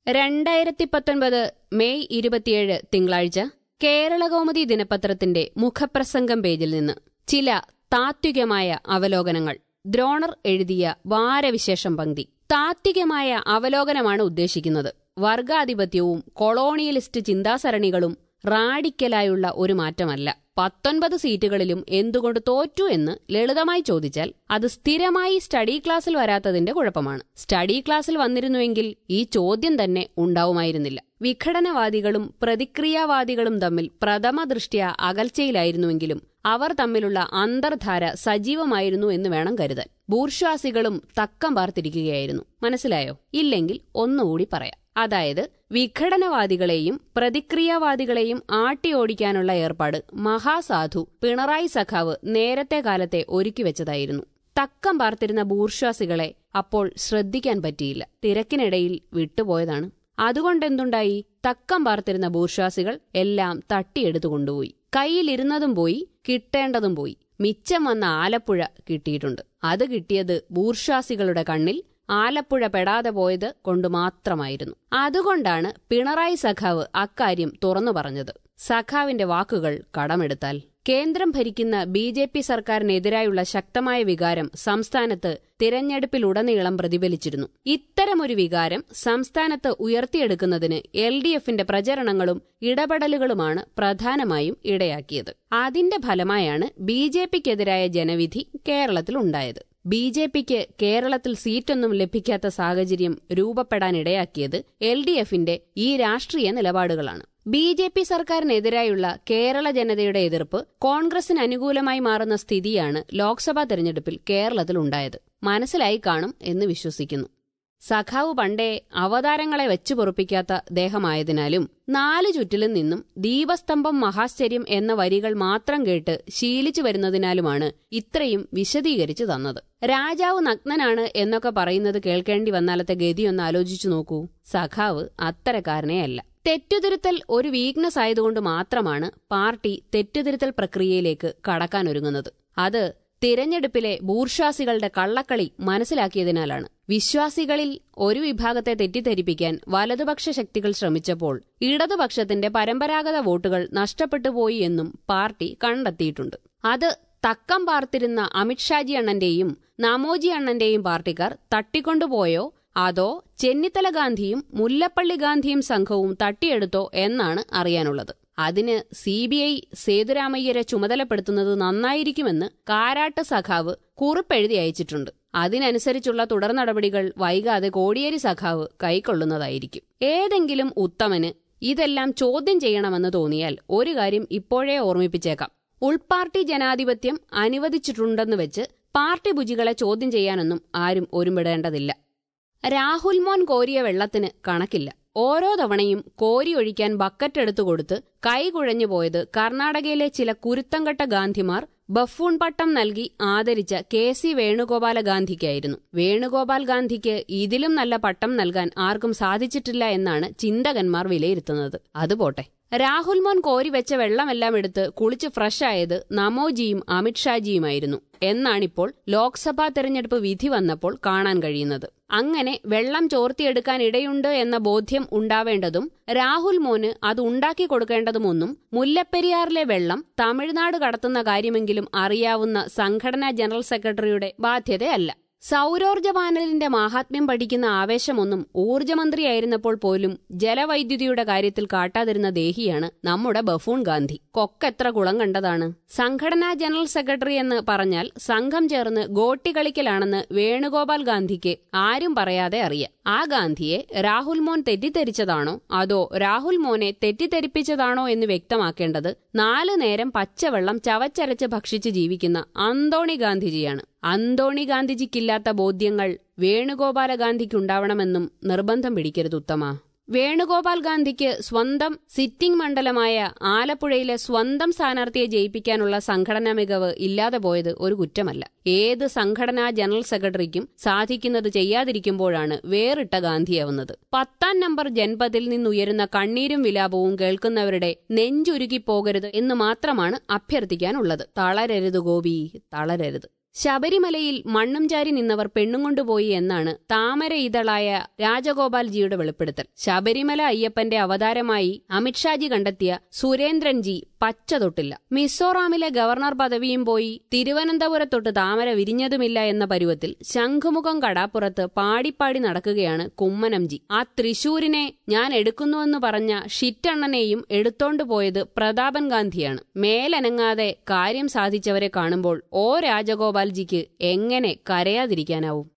രണ്ടായിരത്തി പത്തൊൻപത് മെയ് ഇരുപത്തിയേഴ് തിങ്കളാഴ്ച കേരളകൗമുദി ദിനപത്രത്തിന്റെ മുഖപ്രസംഗം പേജിൽ നിന്ന് ചില താത്വികമായ അവലോകനങ്ങൾ ദ്രോണർ എഴുതിയ വാരവിശേഷം പങ്ക്തി താത്വികമായ അവലോകനമാണ് ഉദ്ദേശിക്കുന്നത് വർഗാധിപത്യവും കൊളോണിയലിസ്റ്റ് ചിന്താസരണികളും റാഡിക്കലായുള്ള ഒരു മാറ്റമല്ല പത്തൊൻപത് സീറ്റുകളിലും എന്തുകൊണ്ട് തോറ്റു എന്ന് ലളിതമായി ചോദിച്ചാൽ അത് സ്ഥിരമായി സ്റ്റഡി ക്ലാസ്സിൽ വരാത്തതിന്റെ കുഴപ്പമാണ് സ്റ്റഡി ക്ലാസ്സിൽ വന്നിരുന്നുവെങ്കിൽ ഈ ചോദ്യം തന്നെ ഉണ്ടാവുമായിരുന്നില്ല വിഘടനവാദികളും പ്രതിക്രിയാവാദികളും തമ്മിൽ പ്രഥമ ദൃഷ്ട്യ അകൽച്ചയിലായിരുന്നുവെങ്കിലും അവർ തമ്മിലുള്ള അന്തർധാര സജീവമായിരുന്നു എന്ന് വേണം കരുതാൻ ബൂർഷ്വാസികളും തക്കം പാർത്തിരിക്കുകയായിരുന്നു മനസ്സിലായോ ഇല്ലെങ്കിൽ ഒന്നുകൂടി പറയാം അതായത് വിഘടനവാദികളെയും പ്രതിക്രിയാവാദികളെയും ആട്ടിയോടിക്കാനുള്ള ഏർപ്പാട് മഹാസാധു പിണറായി സഖാവ് നേരത്തെ കാലത്തെ ഒരുക്കിവെച്ചതായിരുന്നു തക്കം പാർത്തിരുന്ന ബൂർഷ്വാസികളെ അപ്പോൾ ശ്രദ്ധിക്കാൻ പറ്റിയില്ല തിരക്കിനിടയിൽ വിട്ടുപോയതാണ് അതുകൊണ്ടെന്തുണ്ടായി തക്കം പാർത്തിരുന്ന ബൂർഷ്വാസികൾ എല്ലാം തട്ടിയെടുത്തു കൊണ്ടുപോയി കയ്യിലിരുന്നതും പോയി കിട്ടേണ്ടതും പോയി മിച്ചം വന്ന ആലപ്പുഴ കിട്ടിയിട്ടുണ്ട് അത് കിട്ടിയത് ബൂർഷ്വാസികളുടെ കണ്ണിൽ ആലപ്പുഴ പെടാതെ പോയത് കൊണ്ട് മാത്രമായിരുന്നു അതുകൊണ്ടാണ് പിണറായി സഖാവ് അക്കാര്യം തുറന്നു പറഞ്ഞത് സഖാവിന്റെ വാക്കുകൾ കടമെടുത്താൽ കേന്ദ്രം ഭരിക്കുന്ന ബി ജെ പി സർക്കാരിനെതിരായുള്ള ശക്തമായ വികാരം സംസ്ഥാനത്ത് തിരഞ്ഞെടുപ്പിലുടനീളം പ്രതിഫലിച്ചിരുന്നു ഇത്തരമൊരു വികാരം സംസ്ഥാനത്ത് ഉയർത്തിയെടുക്കുന്നതിന് എൽ ഡി എഫിന്റെ പ്രചരണങ്ങളും ഇടപെടലുകളുമാണ് പ്രധാനമായും ഇടയാക്കിയത് അതിന്റെ ഫലമായാണ് ബി ജെ പിക്കെതിരായ ജനവിധി കേരളത്തിലുണ്ടായത് ബി ജെ പിക്ക് കേരളത്തിൽ സീറ്റൊന്നും ലഭിക്കാത്ത സാഹചര്യം രൂപപ്പെടാനിടയാക്കിയത് എൽ ഡി എഫിന്റെ ഈ രാഷ്ട്രീയ നിലപാടുകളാണ് ബി ജെ പി സർക്കാരിനെതിരായുള്ള കേരള ജനതയുടെ എതിർപ്പ് കോൺഗ്രസിന് അനുകൂലമായി മാറുന്ന സ്ഥിതിയാണ് ലോക്സഭാ തെരഞ്ഞെടുപ്പിൽ കേരളത്തിലുണ്ടായത് മനസ്സിലായി കാണും എന്ന് വിശ്വസിക്കുന്നു സഖാവ് പണ്ടേ അവതാരങ്ങളെ വെച്ചു പൊറുപ്പിക്കാത്ത ദേഹമായതിനാലും നാലു ചുറ്റിലും നിന്നും ദീപസ്തംഭം മഹാശ്ചര്യം എന്ന വരികൾ മാത്രം കേട്ട് ശീലിച്ചു വരുന്നതിനാലുമാണ് ഇത്രയും വിശദീകരിച്ചു തന്നത് രാജാവ് നഗ്നനാണ് എന്നൊക്കെ പറയുന്നത് കേൾക്കേണ്ടി വന്നാലത്തെ ഗതിയൊന്ന് ആലോചിച്ചു നോക്കൂ സഖാവ് അത്തരക്കാരനെയല്ല തെറ്റുതിരുത്തൽ ഒരു വീക്ക്നസ് ആയതുകൊണ്ട് മാത്രമാണ് പാർട്ടി തെറ്റുതിരുത്തൽ പ്രക്രിയയിലേക്ക് കടക്കാനൊരുങ്ങുന്നത് അത് തിരഞ്ഞെടുപ്പിലെ ബൂർഷ്വാസികളുടെ കള്ളക്കളി മനസ്സിലാക്കിയതിനാലാണ് വിശ്വാസികളിൽ ഒരു വിഭാഗത്തെ തെറ്റിദ്ധരിപ്പിക്കാൻ വലതുപക്ഷ ശക്തികൾ ശ്രമിച്ചപ്പോൾ ഇടതുപക്ഷത്തിന്റെ പരമ്പരാഗത വോട്ടുകൾ നഷ്ടപ്പെട്ടുപോയി എന്നും പാർട്ടി കണ്ടെത്തിയിട്ടുണ്ട് അത് തക്കം പാർത്തിരുന്ന അമിത്ഷാജി അണ്ണന്റെയും നമോജി അണ്ണന്റെയും പാർട്ടിക്കാർ തട്ടിക്കൊണ്ടുപോയോ അതോ ചെന്നിത്തല ഗാന്ധിയും മുല്ലപ്പള്ളി ഗാന്ധിയും സംഘവും തട്ടിയെടുത്തോ എന്നാണ് അറിയാനുള്ളത് അതിന് സി ബി ഐ സേതുരാമയ്യരെ ചുമതലപ്പെടുത്തുന്നത് നന്നായിരിക്കുമെന്ന് കാരാട്ട് സഖാവ് കുറിപ്പെഴുതി അയച്ചിട്ടുണ്ട് അതിനനുസരിച്ചുള്ള തുടർ നടപടികൾ വൈകാതെ കോടിയേരി സഖാവ് കൈക്കൊള്ളുന്നതായിരിക്കും ഏതെങ്കിലും ഉത്തമന് ഇതെല്ലാം ചോദ്യം ചെയ്യണമെന്ന് തോന്നിയാൽ ഒരു കാര്യം ഇപ്പോഴേ ഓർമ്മിപ്പിച്ചേക്കാം ഉൾപാർട്ടി ജനാധിപത്യം അനുവദിച്ചിട്ടുണ്ടെന്ന് വെച്ച് പാർട്ടി ഭുജികളെ ചോദ്യം ചെയ്യാനൊന്നും ആരും ഒരുമിടേണ്ടതില്ല രാഹുൽ മോൻ കോരിയ വെള്ളത്തിന് കണക്കില്ല ഓരോ തവണയും കോരി ഒഴിക്കാൻ ബക്കറ്റ് എടുത്തു കൊടുത്ത് കൈകുഴഞ്ഞു പോയത് കർണാടകയിലെ ചില കുരുത്തംകെട്ട ഗാന്ധിമാർ ബഫൂൺ പട്ടം നൽകി ആദരിച്ച കെ സി വേണുഗോപാല ഗാന്ധിക്കായിരുന്നു വേണുഗോപാൽ ഗാന്ധിക്ക് ഇതിലും നല്ല പട്ടം നൽകാൻ ആർക്കും സാധിച്ചിട്ടില്ല എന്നാണ് ചിന്തകന്മാർ വിലയിരുത്തുന്നത് അതുപോട്ടെ രാഹുൽ മോൻ കോരി വെച്ച വെള്ളമെല്ലാം എടുത്ത് കുളിച്ച് ഫ്രഷ് ആയത് നമോജിയും അമിത്ഷാജിയുമായിരുന്നു എന്നാണിപ്പോൾ ലോക്സഭാ തെരഞ്ഞെടുപ്പ് വിധി വന്നപ്പോൾ കാണാൻ കഴിയുന്നത് അങ്ങനെ വെള്ളം ചോർത്തിയെടുക്കാൻ ഇടയുണ്ട് എന്ന ബോധ്യം ഉണ്ടാവേണ്ടതും രാഹുൽ മോന് അത് ഉണ്ടാക്കി കൊടുക്കേണ്ടതുമൊന്നും മുല്ലപ്പെരിയാറിലെ വെള്ളം തമിഴ്നാട് കടത്തുന്ന കാര്യമെങ്കിലും അറിയാവുന്ന സംഘടനാ ജനറൽ സെക്രട്ടറിയുടെ ബാധ്യതയല്ല സൗരോർജ പാനലിന്റെ മാഹാത്മ്യം പഠിക്കുന്ന ആവേശമൊന്നും ഊർജ്ജമന്ത്രിയായിരുന്നപ്പോൾ പോലും ജലവൈദ്യുതിയുടെ കാര്യത്തിൽ കാട്ടാതിരുന്ന ദേഹിയാണ് നമ്മുടെ ബഫൂൺ ഗാന്ധി കൊക്കെത്ര കുളം കണ്ടതാണ് സംഘടനാ ജനറൽ സെക്രട്ടറി എന്ന് പറഞ്ഞാൽ സംഘം ചേർന്ന് ഗോട്ടി കളിക്കലാണെന്ന് വേണുഗോപാൽ ഗാന്ധിക്ക് ആരും പറയാതെ അറിയാം ആ ഗാന്ധിയെ രാഹുൽ മോൻ തെറ്റിദ്ധരിച്ചതാണോ അതോ രാഹുൽ മോനെ തെറ്റിദ്ധരിപ്പിച്ചതാണോ എന്ന് വ്യക്തമാക്കേണ്ടത് നാലു നേരം പച്ചവെള്ളം ചവച്ചരച്ച് ഭക്ഷിച്ച് ജീവിക്കുന്ന അന്തോണി ഗാന്ധിജിയാണ് അന്തോണി ഗാന്ധിജിക്കില്ലാത്ത ബോധ്യങ്ങൾ വേണുഗോപാല ഗാന്ധിക്കുണ്ടാവണമെന്നും നിർബന്ധം പിടിക്കരുത് ഉത്തമ വേണുഗോപാൽ ഗാന്ധിക്ക് സ്വന്തം സിറ്റിംഗ് മണ്ഡലമായ ആലപ്പുഴയിലെ സ്വന്തം സ്ഥാനാർത്ഥിയെ ജയിപ്പിക്കാനുള്ള സംഘടനാ മികവ് ഇല്ലാതെ പോയത് ഒരു കുറ്റമല്ല ഏത് സംഘടനാ ജനറൽ സെക്രട്ടറിക്കും സാധിക്കുന്നത് ചെയ്യാതിരിക്കുമ്പോഴാണ് വേറിട്ട ഗാന്ധിയാവുന്നത് പത്താം നമ്പർ ജൻപതിൽ നിന്നുയരുന്ന കണ്ണീരും വിലാപവും കേൾക്കുന്നവരുടെ നെഞ്ചുരുകി പോകരുത് എന്ന് മാത്രമാണ് അഭ്യർത്ഥിക്കാനുള്ളത് തളരരുത് ഗോപി തളരരുത് ശബരിമലയിൽ മണ്ണും ചാരി നിന്നവർ പെണ്ണും കൊണ്ടുപോയി എന്നാണ് താമര ഇതളായ രാജഗോപാൽജിയുടെ വെളിപ്പെടുത്തൽ ശബരിമല അയ്യപ്പന്റെ അവതാരമായി അമിത്ഷാജി കണ്ടെത്തിയ സുരേന്ദ്രൻജി പച്ച തൊട്ടില്ല മിസോറാമിലെ ഗവർണർ പദവിയും പോയി തിരുവനന്തപുരത്തൊട്ട് താമര വിരിഞ്ഞതുമില്ല എന്ന പരുവത്തിൽ ശംഖുമുഖം കടാപ്പുറത്ത് പാടിപ്പാടി നടക്കുകയാണ് കുമ്മനംജി ആ തൃശൂരിനെ ഞാൻ എടുക്കുന്നുവെന്ന് പറഞ്ഞ ഷിറ്റണ്ണനെയും എടുത്തോണ്ടു പോയത് പ്രതാപൻ ഗാന്ധിയാണ് മേലനങ്ങാതെ കാര്യം സാധിച്ചവരെ കാണുമ്പോൾ ഓ രാജഗോപാൽജിക്ക് എങ്ങനെ കരയാതിരിക്കാനാവും